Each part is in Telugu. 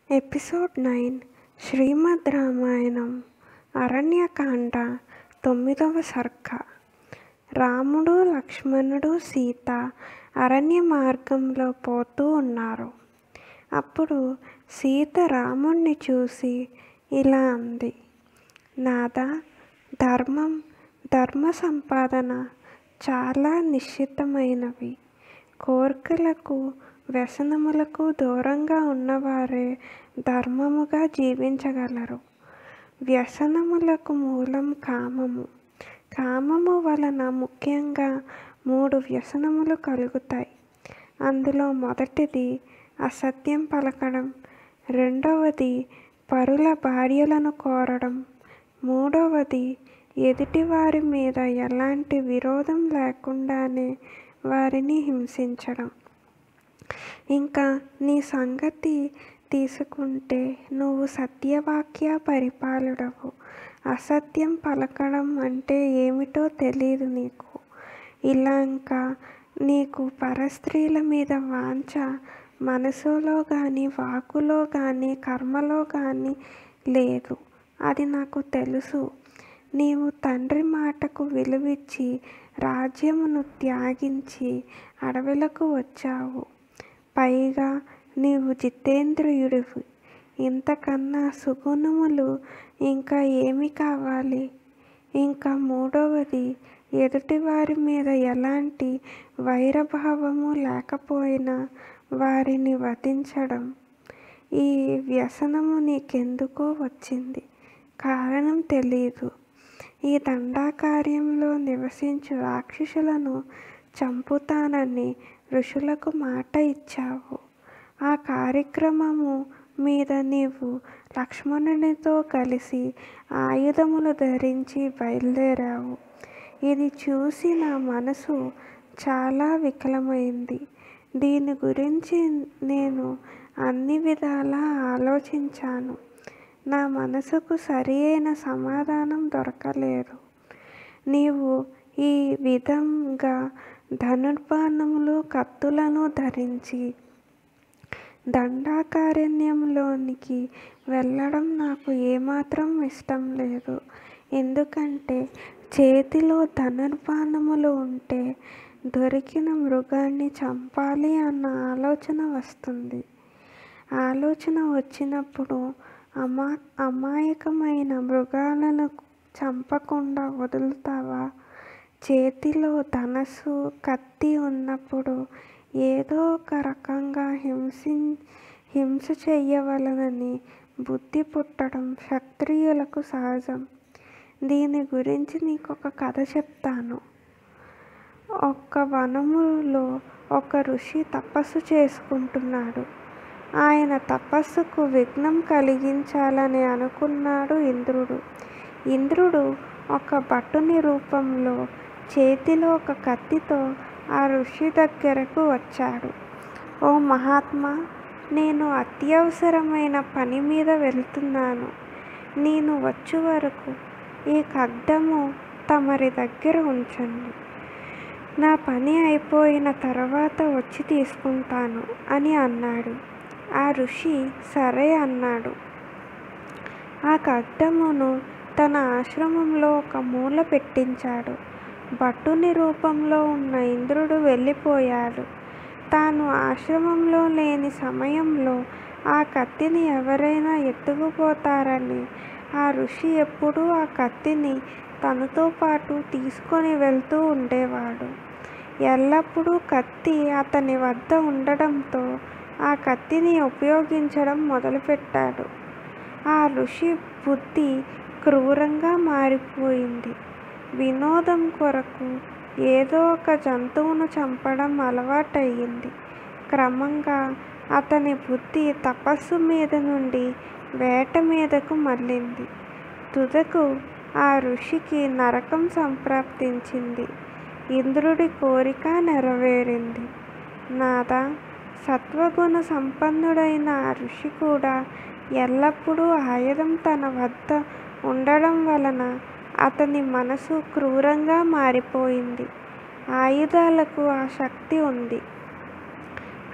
ఎపిసోడ్ నైన్ శ్రీమద్ రామాయణం అరణ్యకాండ తొమ్మిదవ సర్గ రాముడు లక్ష్మణుడు సీత అరణ్య మార్గంలో పోతూ ఉన్నారు అప్పుడు సీత రాముణ్ణి చూసి ఇలా అంది నాదా ధర్మం ధర్మ సంపాదన చాలా నిశ్చితమైనవి కోర్కెలకు వ్యసనములకు దూరంగా ఉన్నవారే ధర్మముగా జీవించగలరు వ్యసనములకు మూలం కామము కామము వలన ముఖ్యంగా మూడు వ్యసనములు కలుగుతాయి అందులో మొదటిది అసత్యం పలకడం రెండవది పరుల భార్యలను కోరడం మూడవది ఎదుటివారి మీద ఎలాంటి విరోధం లేకుండానే వారిని హింసించడం ఇంకా నీ సంగతి తీసుకుంటే నువ్వు సత్యవాక్య పరిపాలుడవు అసత్యం పలకడం అంటే ఏమిటో తెలియదు నీకు ఇలా ఇంకా నీకు పరస్త్రీల మీద వాంఛ మనసులో కానీ వాకులో కానీ కర్మలో కానీ లేదు అది నాకు తెలుసు నీవు తండ్రి మాటకు విలువిచ్చి రాజ్యమును త్యాగించి అడవులకు వచ్చావు పైగా నీవు జితేంద్రియుడివి ఇంతకన్నా సుగుణములు ఇంకా ఏమి కావాలి ఇంకా మూడవది ఎదుటివారి మీద ఎలాంటి వైరభావము లేకపోయినా వారిని వధించడం ఈ వ్యసనము నీకెందుకో వచ్చింది కారణం తెలీదు ఈ దండాకార్యంలో నివసించు రాక్షసులను చంపుతానని ఋషులకు మాట ఇచ్చావు ఆ కార్యక్రమము మీద నీవు లక్ష్మణునితో కలిసి ఆయుధములు ధరించి బయలుదేరావు ఇది చూసి నా మనసు చాలా వికలమైంది దీని గురించి నేను అన్ని విధాలా ఆలోచించాను నా మనసుకు సరి అయిన సమాధానం దొరకలేదు నీవు ఈ విధంగా ధనుర్బాణములు కత్తులను ధరించి దండాకారణ్యంలోనికి వెళ్ళడం నాకు ఏమాత్రం ఇష్టం లేదు ఎందుకంటే చేతిలో ధనుర్బాణములు ఉంటే దొరికిన మృగాన్ని చంపాలి అన్న ఆలోచన వస్తుంది ఆలోచన వచ్చినప్పుడు అమా అమాయకమైన మృగాలను చంపకుండా వదులుతావా చేతిలో ధనస్సు కత్తి ఉన్నప్పుడు ఏదో ఒక రకంగా హింసి హింస చెయ్యవలనని బుద్ధి పుట్టడం క్షత్రియులకు సహజం దీని గురించి నీకు ఒక కథ చెప్తాను ఒక్క వనములో ఒక ఋషి తపస్సు చేసుకుంటున్నాడు ఆయన తపస్సుకు విఘ్నం కలిగించాలని అనుకున్నాడు ఇంద్రుడు ఇంద్రుడు ఒక భటుని రూపంలో చేతిలో ఒక కత్తితో ఆ ఋషి దగ్గరకు వచ్చాడు ఓ మహాత్మా నేను అత్యవసరమైన పని మీద వెళ్తున్నాను నేను వచ్చే వరకు ఈ ఖడ్గము తమరి దగ్గర ఉంచండి నా పని అయిపోయిన తర్వాత వచ్చి తీసుకుంటాను అని అన్నాడు ఆ ఋషి సరే అన్నాడు ఆ ఖడ్గమును తన ఆశ్రమంలో ఒక మూల పెట్టించాడు భట్టుని రూపంలో ఉన్న ఇంద్రుడు వెళ్ళిపోయాడు తాను ఆశ్రమంలో లేని సమయంలో ఆ కత్తిని ఎవరైనా ఎత్తుకుపోతారని ఆ ఋషి ఎప్పుడూ ఆ కత్తిని తనతో పాటు తీసుకొని వెళ్తూ ఉండేవాడు ఎల్లప్పుడూ కత్తి అతని వద్ద ఉండడంతో ఆ కత్తిని ఉపయోగించడం మొదలుపెట్టాడు ఆ ఋషి బుద్ధి క్రూరంగా మారిపోయింది వినోదం కొరకు ఏదో ఒక జంతువును చంపడం అలవాటయ్యింది క్రమంగా అతని బుద్ధి తపస్సు మీద నుండి వేట మీదకు మళ్ళింది తుదకు ఆ ఋషికి నరకం సంప్రాప్తించింది ఇంద్రుడి కోరిక నెరవేరింది నాదా సత్వగుణ సంపన్నుడైన ఆ ఋషి కూడా ఎల్లప్పుడూ ఆయుధం తన వద్ద ఉండడం వలన అతని మనసు క్రూరంగా మారిపోయింది ఆయుధాలకు ఆ శక్తి ఉంది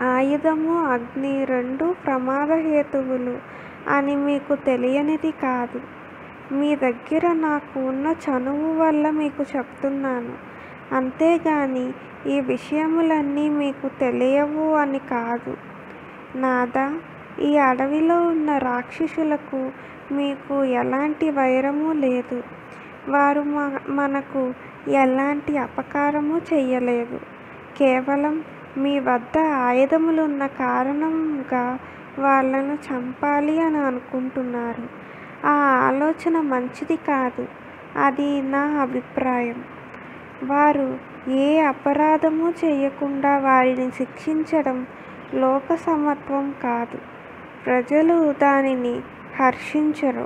ఆయుధము అగ్ని రెండూ ప్రమాదహేతువులు అని మీకు తెలియనిది కాదు మీ దగ్గర నాకు ఉన్న చనువు వల్ల మీకు చెప్తున్నాను అంతేగాని ఈ విషయములన్నీ మీకు తెలియవు అని కాదు నాదా ఈ అడవిలో ఉన్న రాక్షసులకు మీకు ఎలాంటి వైరము లేదు వారు మనకు ఎలాంటి అపకారము చెయ్యలేదు కేవలం మీ వద్ద ఆయుధములున్న కారణంగా వాళ్ళను చంపాలి అని అనుకుంటున్నారు ఆ ఆలోచన మంచిది కాదు అది నా అభిప్రాయం వారు ఏ అపరాధము చేయకుండా వారిని శిక్షించడం లోక సమత్వం కాదు ప్రజలు దానిని హర్షించరు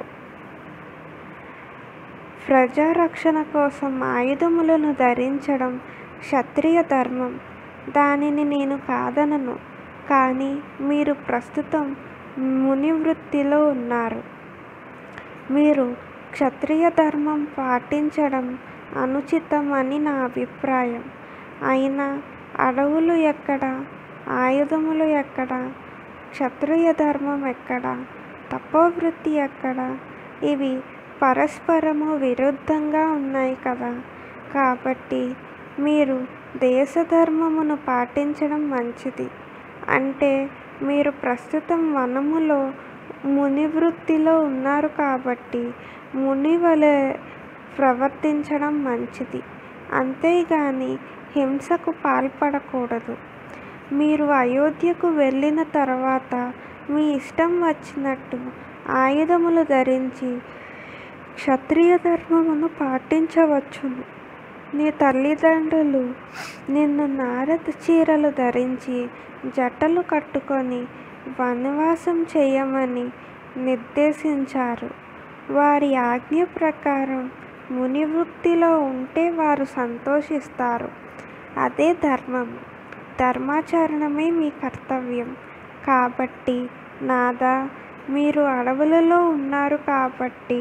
ప్రజారక్షణ కోసం ఆయుధములను ధరించడం క్షత్రియ ధర్మం దానిని నేను కాదనను కానీ మీరు ప్రస్తుతం ముని వృత్తిలో ఉన్నారు మీరు క్షత్రియ ధర్మం పాటించడం అనుచితం అని నా అభిప్రాయం అయినా అడవులు ఎక్కడ ఆయుధములు ఎక్కడ క్షత్రియ ధర్మం ఎక్కడ తపోవృత్తి ఎక్కడ ఇవి పరస్పరము విరుద్ధంగా ఉన్నాయి కదా కాబట్టి మీరు దేశధర్మమును పాటించడం మంచిది అంటే మీరు ప్రస్తుతం వనములో ముని వృత్తిలో ఉన్నారు కాబట్టి ముని వలె ప్రవర్తించడం మంచిది అంతేగాని హింసకు పాల్పడకూడదు మీరు అయోధ్యకు వెళ్ళిన తర్వాత మీ ఇష్టం వచ్చినట్టు ఆయుధములు ధరించి క్షత్రియ ధర్మమును పాటించవచ్చును నీ తల్లిదండ్రులు నిన్ను నారద చీరలు ధరించి జటలు కట్టుకొని వనవాసం చేయమని నిర్దేశించారు వారి ఆజ్ఞ ప్రకారం ముని వృత్తిలో ఉంటే వారు సంతోషిస్తారు అదే ధర్మం ధర్మాచరణమే మీ కర్తవ్యం కాబట్టి నాదా మీరు అడవులలో ఉన్నారు కాబట్టి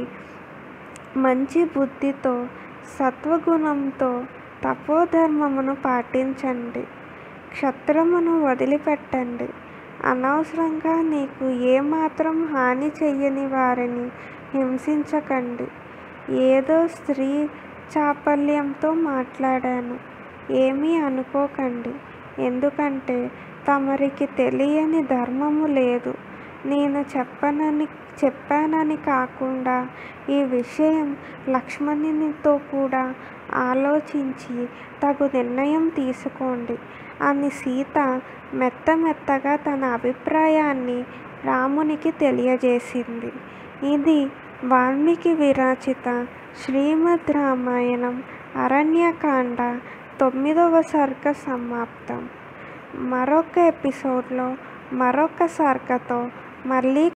మంచి బుద్ధితో సత్వగుణంతో తపోధర్మమును పాటించండి క్షత్రమును వదిలిపెట్టండి అనవసరంగా నీకు ఏమాత్రం హాని చెయ్యని వారిని హింసించకండి ఏదో స్త్రీ చాపల్యంతో మాట్లాడాను ఏమీ అనుకోకండి ఎందుకంటే తమరికి తెలియని ధర్మము లేదు నేను చెప్పనని చెప్పానని కాకుండా ఈ విషయం లక్ష్మణునితో కూడా ఆలోచించి తగు నిర్ణయం తీసుకోండి అని సీత మెత్త మెత్తగా తన అభిప్రాయాన్ని రామునికి తెలియజేసింది ఇది వాల్మీకి విరచిత శ్రీమద్ రామాయణం అరణ్యకాండ తొమ్మిదవ సర్గ సమాప్తం మరొక ఎపిసోడ్లో మరొక సర్గతో మళ్ళీ